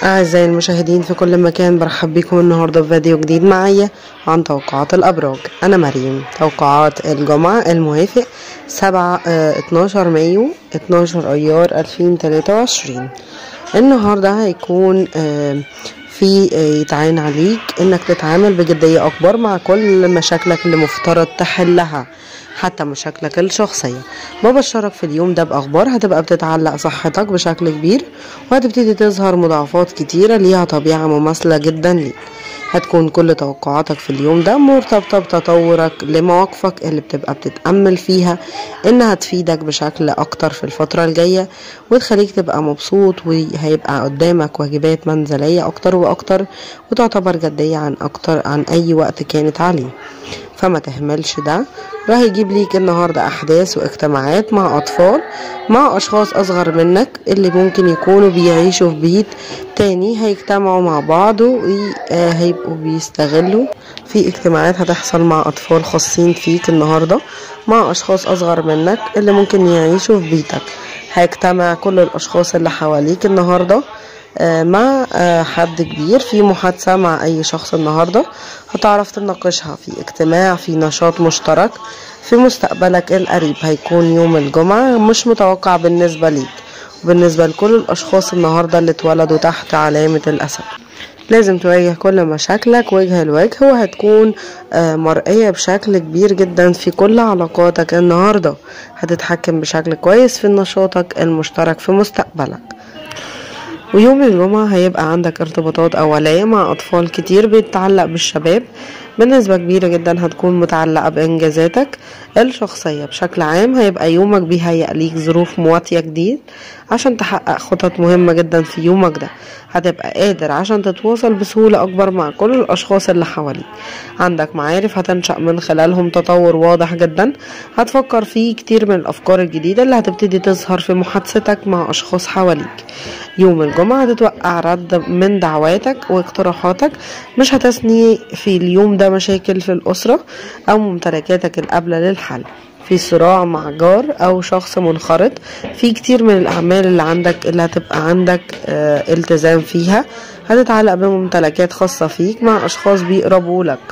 أعزائي المشاهدين في كل مكان برحب بكم النهاردة في فيديو جديد معايا عن توقعات الأبراج أنا مريم توقعات الجمعة الموافق سبعة اتناشر مايو اتناشر أيار ألفين تلاتة وعشرين النهاردة هيكون آه، في آه، يتعين عليك انك تتعامل بجدية اكبر مع كل مشاكلك اللي مفترض تحلها حتى مشاكلك الشخصية ببشرك في اليوم ده بأخبار هتبقى بتتعلق صحتك بشكل كبير وهتبتدي تظهر مضاعفات كتيرة ليها طبيعة مماثلة جدا ليك هتكون كل توقعاتك في اليوم ده مرتبطة بتطورك لمواقفك اللي بتبقى بتتأمل فيها إنها تفيدك بشكل أكتر في الفترة الجاية وتخليك تبقى مبسوط وهيبقى قدامك واجبات منزلية أكتر وأكتر وتعتبر جدية عن أكتر عن أي وقت كانت عليه فما تهملش ده راح يجيب ليك النهاردة أحداث واجتماعات مع أطفال مع أشخاص أصغر منك اللي ممكن يكونوا بيعيشوا في بيت تاني هيجتمعوا مع بعض وهيبقوا بيستغلوا في اجتماعات هتحصل مع أطفال خاصين فيك النهاردة مع أشخاص أصغر منك اللي ممكن يعيشوا في بيتك هيجتمع كل الأشخاص اللي حواليك النهارده آه، مع آه، حد كبير في محادثة مع أي شخص النهاردة هتعرف تناقشها في اجتماع في نشاط مشترك في مستقبلك القريب هيكون يوم الجمعة مش متوقع بالنسبة ليك وبالنسبة لكل الأشخاص النهاردة اللي اتولدوا تحت علامة الأسد لازم تواجه كل مشاكلك وجه لوجه وهتكون آه، مرئية بشكل كبير جدا في كل علاقاتك النهاردة هتتحكم بشكل كويس في نشاطك المشترك في مستقبلك ويوم الجمعة هيبقى عندك ارتباطات أولية مع أطفال كتير بيتعلق بالشباب بنسبة كبيرة جدا هتكون متعلقة بإنجازاتك الشخصية بشكل عام هيبقى يومك بيهيأ ليك ظروف مواتية جديد عشان تحقق خطط مهمة جدا في يومك ده هتبقى قادر عشان تتواصل بسهولة أكبر مع كل الأشخاص اللي حواليك عندك معارف هتنشأ من خلالهم تطور واضح جدا هتفكر فيه كتير من الأفكار الجديدة اللي هتبتدي تظهر في محادثتك مع أشخاص حواليك يوم الجمعة هتتوقع رد من دعواتك واقتراحاتك مش هتثني في اليوم ده مشاكل في الأسرة أو ممتلكاتك القابلة للحل في صراع مع جار أو شخص منخرط في كتير من الأعمال اللي عندك اللي هتبقى عندك آه التزام فيها هتتعلق بممتلكات خاصة فيك مع أشخاص بيقربوا لك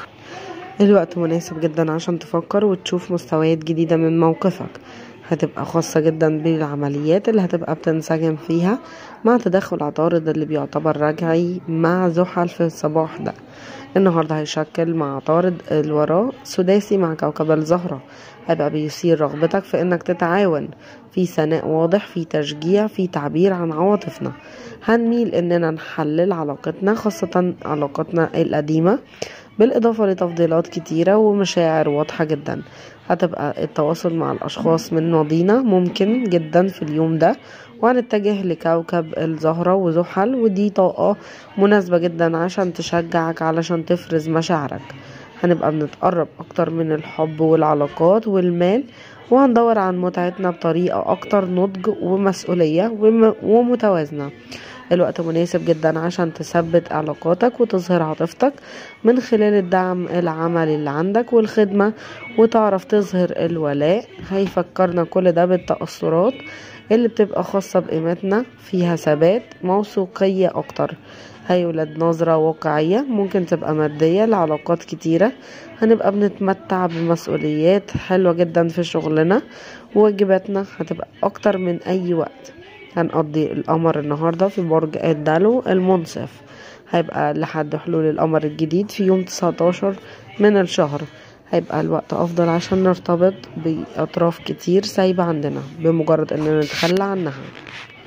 الوقت مناسب جدا عشان تفكر وتشوف مستويات جديدة من موقفك هتبقى خاصة جدا بالعمليات اللي هتبقى بتنسجم فيها مع تدخل عطارد اللي بيعتبر رجعي مع زحل في الصباح ده النهاردة هيشكل مع عطارد الوراء سداسي مع كوكب الزهرة هيبقى بيثير رغبتك في انك تتعاون في ثناء واضح في تشجيع في تعبير عن عواطفنا هنميل اننا نحلل علاقتنا خاصة علاقتنا القديمة بالإضافة لتفضيلات كتيرة ومشاعر واضحة جدا هتبقى التواصل مع الأشخاص من ماضينا ممكن جدا في اليوم ده وهنتجه لكوكب الزهرة وزحل ودي طاقة مناسبة جدا عشان تشجعك علشان تفرز مشاعرك هنبقى بنتقرب أكتر من الحب والعلاقات والمال وهندور عن متعتنا بطريقة أكتر نضج ومسؤولية ومتوازنة الوقت مناسب جدا عشان تثبت علاقاتك وتظهر عاطفتك من خلال الدعم العملي اللي عندك والخدمة وتعرف تظهر الولاء هيفكرنا كل ده بالتأثرات اللي بتبقى خاصة بقيمتنا فيها ثبات موثوقية أكتر هيولد نظرة واقعية ممكن تبقى مادية لعلاقات كتيرة هنبقى بنتمتع بمسؤوليات حلوة جدا في شغلنا وواجباتنا هتبقى أكتر من أي وقت هنقضي القمر النهاردة في برج الدلو المنصف هيبقى لحد حلول القمر الجديد في يوم 19 من الشهر هيبقى الوقت أفضل عشان نرتبط بأطراف كتير سايبة عندنا بمجرد أننا نتخلى عنها